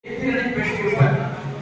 எதிரணை பெற்றிருப்பார்.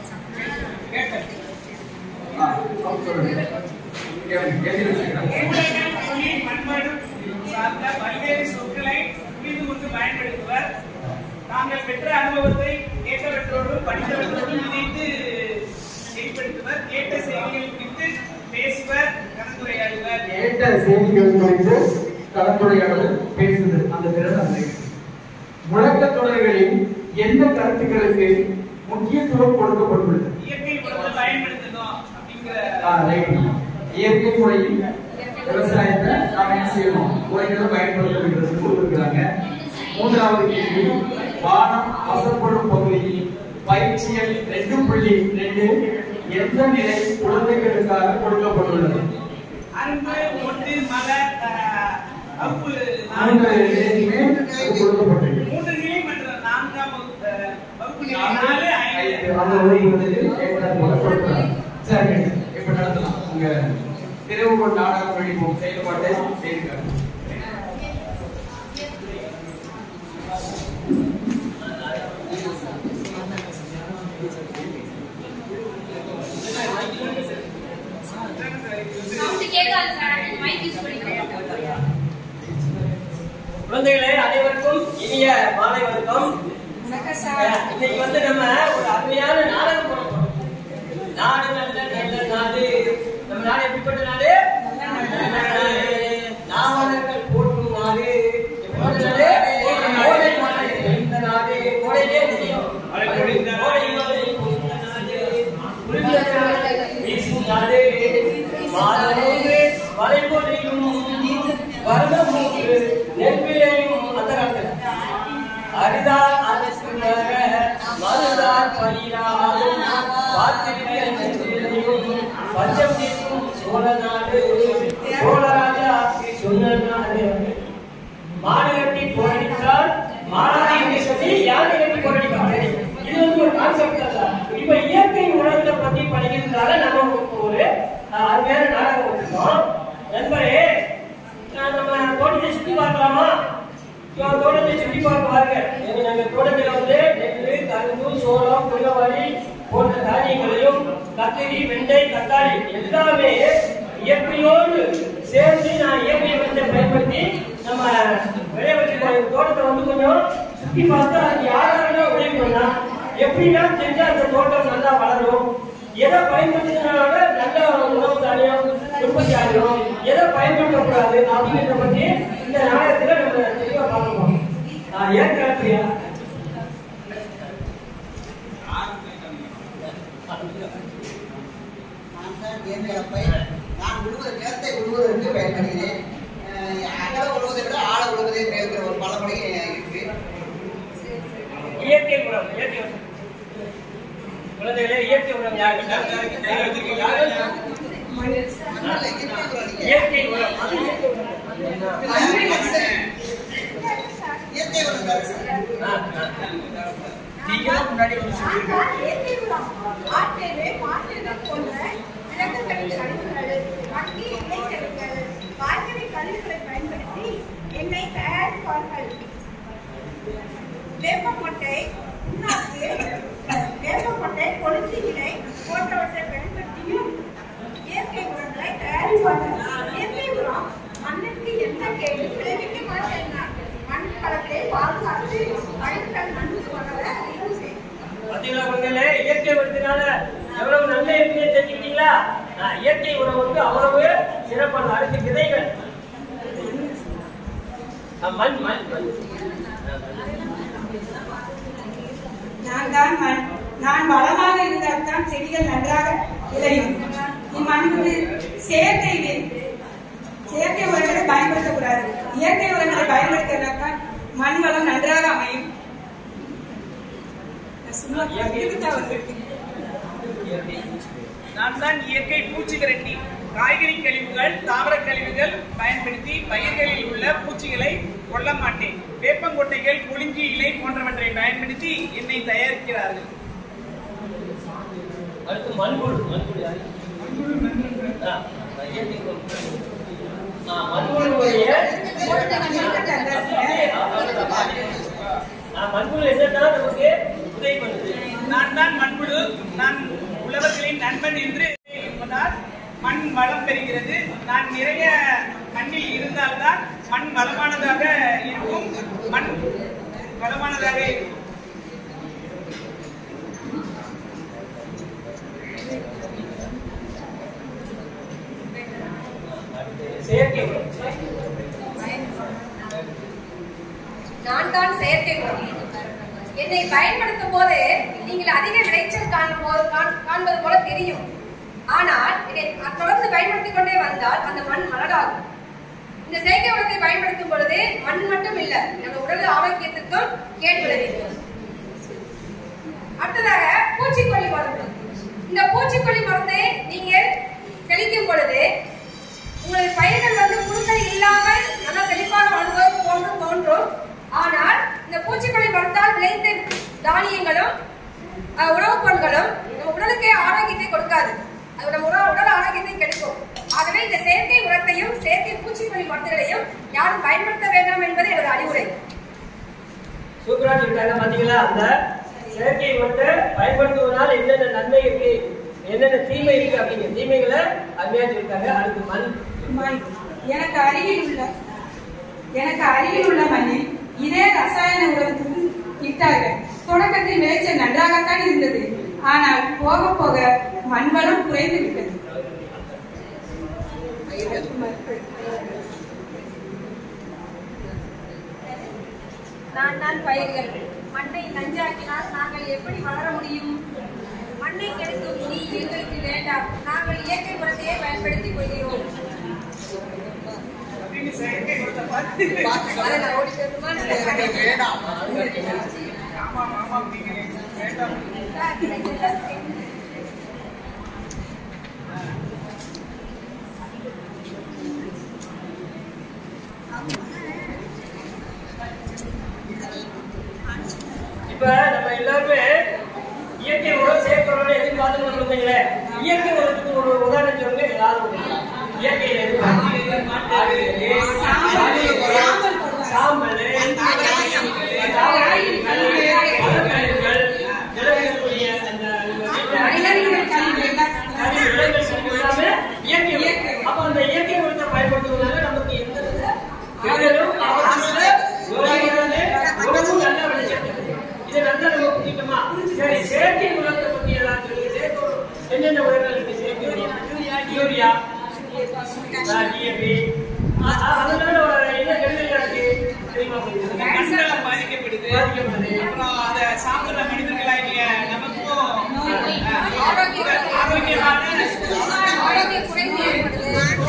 ஆ, அவங்க சொல்லுங்க. எதிரணை, எதிரணை. ஏற்கனவே மொழி, பண்பாடு சார்ந்த பல்வேறு சொற்களை புரிந்து கொண்டு பயன்படுத்துவர் தாங்கள் பெற்ற அனுபவத்தை கேட்டவற்றோடு படித்தவற்றோடு இணைந்து வெளிப்படுத்துவர் கேட்ட செய்திகள் குறித்து பேசுவர் கலந்துரையாடுவர் கேட்ட செய்திகள் குறித்து கலந்துரையாடல் பேசுதல் அந்த திறன் அந்த முழக்கத் தொடர்களில் எந்த கருத்துக்களுக்கு முக்கியத்துவம் கொடுக்கப்பட்டுள்ளது இயற்கை உரத்தை பயன்படுத்தணும் அப்படிங்கிற ஆ, right. இயற்கை முறையில் விவசாயத்தை நாம என்ன செய்யணும் முறைகளை பயன்படுத்த வேண்டும் கொடுத்திருக்கிறாங்க மூன்றாவது கேள்வி வானம் வசப்படும் பகுதியில் பயிற்சியல் ரெண்டு புள்ளி ரெண்டு எந்த நிலை குழந்தைகளுக்காக கொடுக்கப்பட்டுள்ளது அன்பு ஒன்று மலர் அஹ், வகுப்பு மூன்று நான்கு நிலையுமே அது கொடுக்கப்பட்டுள்ளது மூன்று நிலை மற்றும் நான்காம் வகுப்பு அஹ், வகுப்பு நிலை நாலு ஐந்து அந்த வகுப்புகளில் ஏற்றாற் போல கொடுக்கிறாங்க. சரி இப்ப நடத்தலாம் உங்க திருவுகோள் நாடக வழிபோம் செயல்பாட்டை செய்திருக்காங்க சவுண்ட் கேட்காது சார் மைக் யூஸ் பண்ணிக்கிறேன் குழந்தைகளே அனைவருக்கும் இனிய மாலை வணக்கம் அஹ், இன்னைக்கு வந்து நம்ம ஒரு அருமையான நாடகம் போட போறோம் நாடு நல்ல நல்ல நாடு நம்ம நாடு எப்படிப்பட்ட நாடு நல்ல நாடு நாவலர்கள் போற்றும் நாடு எப்படிப்பட்ட நாடு கோடை நாடு இந்த நாடு கோடையிலே தெரியும் மழை பொழிந்த நாடு. கோடையோடு பொழிந்த நாடு உருகிய நாடு, வீசும் நாடு மாதமொன்று வளைபொழியும் வருடமொன்று நெற்பிலையும் அந்த காலத்துல அரிதா அரசு மருதார் பணியாரும் பார்த்திருக்க நெற்றிலையும் பஞ்சம் தீர்க்கும் சோழ நாடு சோழராஜா சொன்ன நாடு மாடு கட்டி போராடித்தால் மாடாடி சொல்லி யானை கட்டி போராடிப்பாங்க இது வந்து ஒரு கான்செப்ட் தான் இப்ப இயற்கை உணர்ந்த பத்தி படிக்கிறதுனால நம்ம ஒரு அஹ், அருமையான நாடகம் வச்சிருக்கோம் நண்பரே அஹ், நம்ம தோட்டத்தை சுத்தி பார்க்கலாமா இப்போ தோட்டத்தை சுத்தி பார்க்க வாருங்க எங்க நாங்க தோட்டத்துல வந்து நெல் கரும்பு சோளம் குள்ளவாடி போன்ற தானியங்களையும் கத்திரி வெண்டை தக்காளி எல்லாமே இயற்கையோடு சேர்ந்து நான் இயற்கை வந்து பயன்படுத்தி நம்ம விளைய வச்சிருக்கோம் இந்த தோட்டத்தை வந்து கொஞ்சம் சுத்தி பார்த்து அதுக்கு யாரெல்லாம் உதவி பண்ணா எப்படின்னா செஞ்சா அந்த தோட்டம் நல்லா வளரும் எதை பயன்படுத்தினால நல்ல உணவு தானியம் உற்பத்தி ஆகும் எதை பயன்படுத்தக்கூடாது அப்படிங்கிறத பத்தி இந்த நாடகத்துல நம்ம தெளிவா பார்க்கணும் ஆஹ் ஏன் கேட்கிறியா நான் தான் இயற்கையப்பை. நான் உழுவது நிலத்தை உழுவதற்கு பயன்படுகிறேன் அஹ் அகல உழுவதை விட ஆழ உழுவதே மேற்கிற ஒரு பழமொழி இருக்கு இயற்கை உரம் இயற்கை உரம் குழந்தைகளே இயற்கை உரம் யாரு மண்ணில் இயற்கை உரம் இல்லையா? இயற்கை உரம் அது இயற்கை உரம் இயற்கை உரம் தான் சார். ஆஹ் ஆஹ் நீங்களும் முன்னாடி வந்து சொல்லியிருக்கீங்க ஆட்டேரு மாட்டேரு போன்ற விலங்குகளின் கழிவுகள் வங்கி இலைக்கழிவுகள் காய்கறி கழிவுகளை பயன்படுத்தி எண்ணெய் தயாரிப்பார்கள் வேப்பமொட்டை புண்ணாக்கு வேப்பமொட்டை கொளுத்தி இலை போன்றவற்றை பயன்படுத்தியும் இயற்கை உரங்களை தயாரிப்பார்கள் இயற்கை உரம் மண்ணிற்கு எந்த கேடு விளைவிக்க மாட்டேன் மண் வளத்தை பாதுகாத்து பயிர்கள் நன்கு வளர உதவி செய்யும் பாத்தீங்களா குழந்தைகளே இயற்கை உரத்தினால எவ்வளவு நன்மை இருக்குன்னு தெரிஞ்சுக்கிட்டீங்களா ஆஹ் இயற்கை உரம் வந்து அவ்வளவு சிறப்பான அடுத்து விதைகள் ஆஹ் மண் மண் மண் நான் தான் மண் நான் வளமாக இருந்தால் தான் செடிகள் நன்றாக விளையும் இம்மண்ணுக்கு செயற்கை வி- செயற்கை உரங்களை பயன்படுத்தக்கூடாது இயற்கை உரங்களை பயன்படுத்தினால்தான் மண் வளம் நன்றாக அமையும் நான் சும்மா இதுக்குத்தான் வந்திருக்கேன். நான் தான் இயற்கை பூச்சி விரட்டி காய்கறி கழிவுகள் தாவர கழிவுகள் பயன்படுத்தி பயிர்களில் உள்ள பூச்சிகளை கொல்ல மாட்டேன் வேப்பங்கொட்டைகள் புளிஞ்சி இலை போன்றவற்றை பயன்படுத்தி எண்ணெய் தயாரிக்கிறார்கள் அடுத்து மண்புழு மண்புழு யாரு? ஆஹ் இயற்கை உரம். ஆஹ் மண்புழுவுடைய ஆஹ் மண்புழு என்னன்னா நமக்கு உதவி பண்ணுது நின்று இருப்பதால் மண் வளம் பெறுகிறது நான் நிறைய மண்ணில் இருந்தால்தான் மண் வளமானதாக இருக்கும் மண் வளமானதாக இருக்கும் செயற்கை உரம் நான் தான் செயற்கை உரம் என்னை பயன்படுத்தும் போது நீங்கள் அதிக விளைச்சல் காணும் போது காண்- காண்பது போல தெரியும் ஆனால் இதை தொடர்ந்து பயன்படுத்திக் கொண்டே வந்தால் அந்த மண் மலடாகும் இந்த செயற்கை உரத்தை பயன்படுத்தும் பொழுது மண் மட்டும் இல்ல நம்ம உடல் ஆரோக்கியத்திற்கும் கேடு விளைவிக்கும் அடுத்ததாக பூச்சிக்கொல்லி மருந்து இந்த பூச்சிக்கொல்லி மருந்தை நீங்கள் தெளிக்கும் பொழுது உங்களது பயிர்கள் வந்து புழுக்கள் இல்லாமல் நல்லா செழிப்பாக வளர்வது போன்று தோன்றும் ஆனால் இந்த பூச்சிக்கொல்லி மருந்தால் விளைந்த தானியங்களும் அஹ், உணவுப் பொருட்களும் நம்ம உடலுக்கே ஆரோக்கியத்தை கொடுக்காது அது நம்ம உடல் உடல் ஆரோக்கியத்தை கெடுக்கும் ஆகவே இந்த செயற்கை உரத்தையும் செயற்கை பூச்சிக்கொல்லி மருந்துகளையும் யாரும் பயன்படுத்த வேண்டாம் என்பது எனது அறிவுரை சூப்பரா சொல்லிட்டாங்க பாத்தீங்களா அந்த செயற்கை உரத்தை பயன்படுத்துவதனால என்னென்ன நன்மை இருக்கு என்னென்ன தீமை இருக்கு அப்படிங்கிற தீமைகளை அருமையா சொல்லிட்டாங்க அடுத்து மண் மண் எனக்கு அருகில் உள்ள எனக்கு அருகில் உள்ள மண்ணில் இதே ரசாயன உரம் இட்டார்கள் தொடக்கத்தில் விளைச்சல் நன்றாகத்தான் இருந்தது ஆனால் போக போக மண்வளம் குறைந்து விட்டது நான் தான் பயிர்கள் மண்ணை நஞ்சாக்கினால் நாங்கள் எப்படி வளர முடியும் மண்ணை கெடுக்கும் நீ எங்களுக்கு வேண்டாம் நாங்கள் இயற்கை உரத்தையே பயன்படுத்திக் கொள்கிறோம் அப்படின்னு செயற்கை உரத்தை பார்த்து அதை நான் ஓடி சொல்லணுமா? வேண்டாம் ஆமாம் ஆமாம் நீங்க வேண்டாம் இப்ப நம்ம எல்லாருமே இயற்கை உரம் செயற்கை உரம் எதுக்கு பார்த்துக்கணும் சொல்லுங்களே இயற்கை உரத்துக்கு ஒரு உதாரணம் சொல்லுங்க ஏதாவது ஒண்ணு. இயற்கையில எது ஆடு, சாம்பல் சாம்பல் நிலவியக்கூடிய அந்த விலங்குகள் கழிவு எல்லாம் கழிவு, விலங்குகள் கழிவு எல்லாமே இயற்கை உரம். அப்ப அந்த இயற்கை உரத்தை பயன்படுத்துவதனால நமக்கு எந்த வித கெடுதலும் ஆபத்தும் இல்லை. நோயாளிகளே, உணவும் நல்ல விளைச்சல் தருது. இதை நல்லா நம்ம புரிஞ்சுக்கணுமா? சரி, செயற்கை உரத்தை பத்தி ஏதாவது சொல்லுங்க. செயற்கை உரம் என்னென்ன உரங்கள் இருக்கு செயற்கை உரம்? யூரியா டிஏபி அதனால என்ன கெடுதல் இருக்கு தெரியுமா உங்களுக்கு? மண்டலம் பாதிக்கப்படுது பாதிக்கப்படுது. அப்புறம் அத சாப்பிடுற மனிதர்களாகிய நமக்கும் அஹ், ஆரோக்கியம் ஆரோக்கியமான ஆரோக்கிய குறைவு ஏற்படுது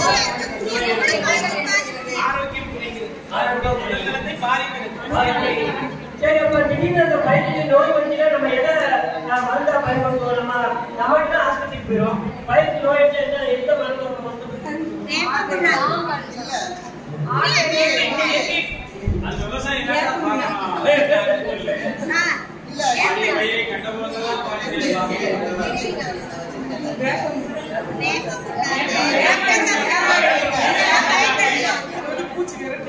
ஆரோக்கியம் குறைகிறது ஆரோக்கியம் குறைகிறது. உடல் நலத்தை பாதிக்கிறது சரி அப்ப திடீர்னு அந்த பயிருக்கு நோய் வந்துச்சுன்னா நம்ம எதை அஹ், மருந்தா பயன்படுத்துவோம் நம்ம நம்மகிட்ட தான் ஆஸ்பத்திரிக்கு போயிடும் பயிருக்கு நோய் வந்துச்சுன்னா என்ன எந்த மருந்து நம்ம மருந்து அது விவசாயம் தான் பார்க்கணும். இல்ல பாடி பயிரை கண்டபோதெல்லாம் பாடி தெளிவாக பூச்சி விரட்டி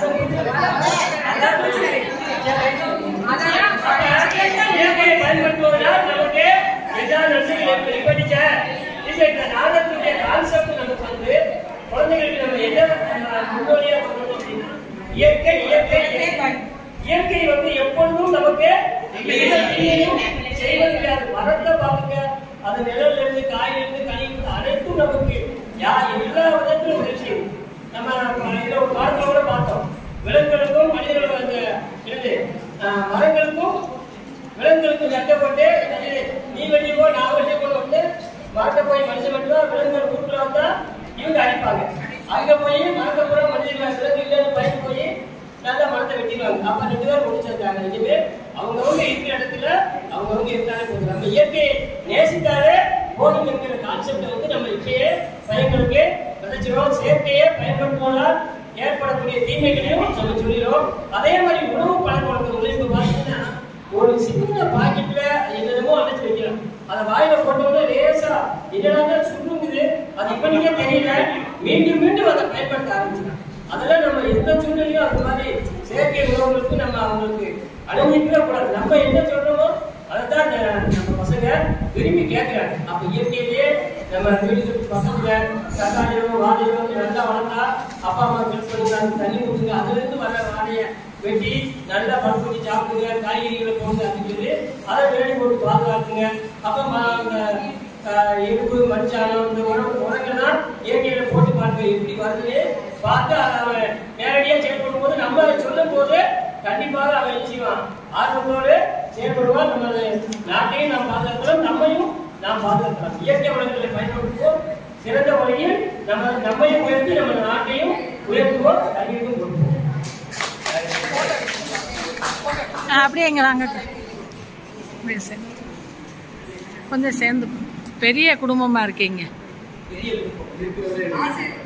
இயற்கையை பயன்படுத்துவதால் நமக்கு எல்லா நன்மைகள் ஏற்படுது. இப்ப நீங்க இல்ல இந்த நாடகத்துடைய கான்செப்ட் நமக்கு வந்து குழந்தைகளுக்கு நம்ம என்ன அஹ், முன்னோடியா பண்ணணும் அப்படின்னா இயற்கை இயற்கை இயற்கை இயற்கை வந்து எப்பொழுதும் நமக்கு எந்த தீமையும் செய்வது கிடையாது மரத்தை பாருங்க அது நிழல்ல இருந்து காயில இருந்து கனி இருந்து அனைத்தும் நமக்கு யா எல்லா விதத்திலும் உதவி செய்யும் நம்ம இதுல ஒரு பாடத்துல கூட பார்த்தோம் விலங்குகளுக்கும் மனிதர்களுக்கும் அந்த என்னது அஹ், மரங்களுக்கும் விலங்குகளுக்கும் சண்டை போட்டு என்னது, நீ வெளியே போ நான் வெளியே போன வந்து மரத்தை போய் மனுஷன் மட்டும் விலங்குகள் கூட்டுல வந்தா இவங்க அடிப்பாங்க அங்க போய் மரத்தை பூரா மனிதர்கள் விலங்கு இல்லைன்னு பயந்து போய் நல்லா மரத்தை வெட்டிடுவாங்க அப்ப ரெண்டு பேரும் முடிச்சிருக்காங்க ரெண்டு பேர் அவங்கவுங்க இருக்கிற இடத்துல அவங்கவுங்க இருந்தாலே போதும் நம்ம இயற்கையை நேசித்தாலே போதும் என்கிற கான்செப்டை வந்து நம்ம இப்பயே பையன்களுக்கு விதைச்சிரும் செயற்கையை பயன்படுத்துவதால் ஏற்படக்கூடிய தீமைகளையும் நம்ம சொல்லிடுறோம் அதே மாதிரி உணவு பழக்க வழக்கங்களை இப்ப பாத்தீங்கன்னா ஒரு சின்ன பாக்கெட்ல என்னென்னமோ அடைச்சு வைக்கிறோம் அதை வாயில போட்டோம்னா லேசா என்னடா சுருங்குது அது இப்ப நீங்க தெரியல மீண்டும் மீண்டும் அதை பயன்படுத்த ஆரம்பிச்சிடும் அதெல்லாம் நம்ம எந்த சூழ்நிலையும் அந்த மாதிரி செயற்கை உணவுகளுக்கு நம்ம அவங்களுக்கு அனுமதிக்கவே கூடாது நம்ம என்ன சொல்றோமோ அதைத்தான் இந்த நம்ம பசங்க விரும்பி கேட்கிறாங்க அப்ப இயற்கையிலேயே நம்ம வீட்டுக்கு பசங்க தக்காளியோ வாழையோ நல்லா வளர்த்தா அப்பா அம்மா ஹெல்ப் பண்ணுங்க தண்ணி கொடுங்க அதுல இருந்து வர வாழைய வெட்டி நல்லா பழம் பண்ணி சாப்பிடுங்க காய்கறிகளை போட்டு அதுக்கு அதை வேலை போட்டு பாதுகாத்துங்க அப்ப ம- இந்த, ஆஹ், எறும்பு மச்சானம் இந்த உரம் உரங்கள்லாம் இயற்கையில போட்டு பாருங்க எப்படி வருது பார்த்து அதை அவன் நேரடியா செயல்படும் போது நம்ம அதை சொல்லும் போது கண்டிப்பாக அவன் என்ன செய்வான் ஆர்வத்தோடு செயல்படுவான் நம்ம நாட்டையும் நாம் பாதுகாக்கலாம் நம்மையும் நாம் பாதுகாக்கலாம் இயற்கை வளங்களை பயன்படுத்துவோம் சிறந்த முறையில் நம்ம நம்மையும் உயர்த்தி நம்ம நாட்டையும் உயர்த்துவோம் கல்வியும் கொடுப்போம் ஆ, அப்படியே இங்கே வாங்க அப்படியே சேர்ந்து கொஞ்சம் சேர்ந்து பெரிய குடும்பமாக இருக்கீங்க பெரிய விருப்பம். இருக்கிறதே ஆசிரியர்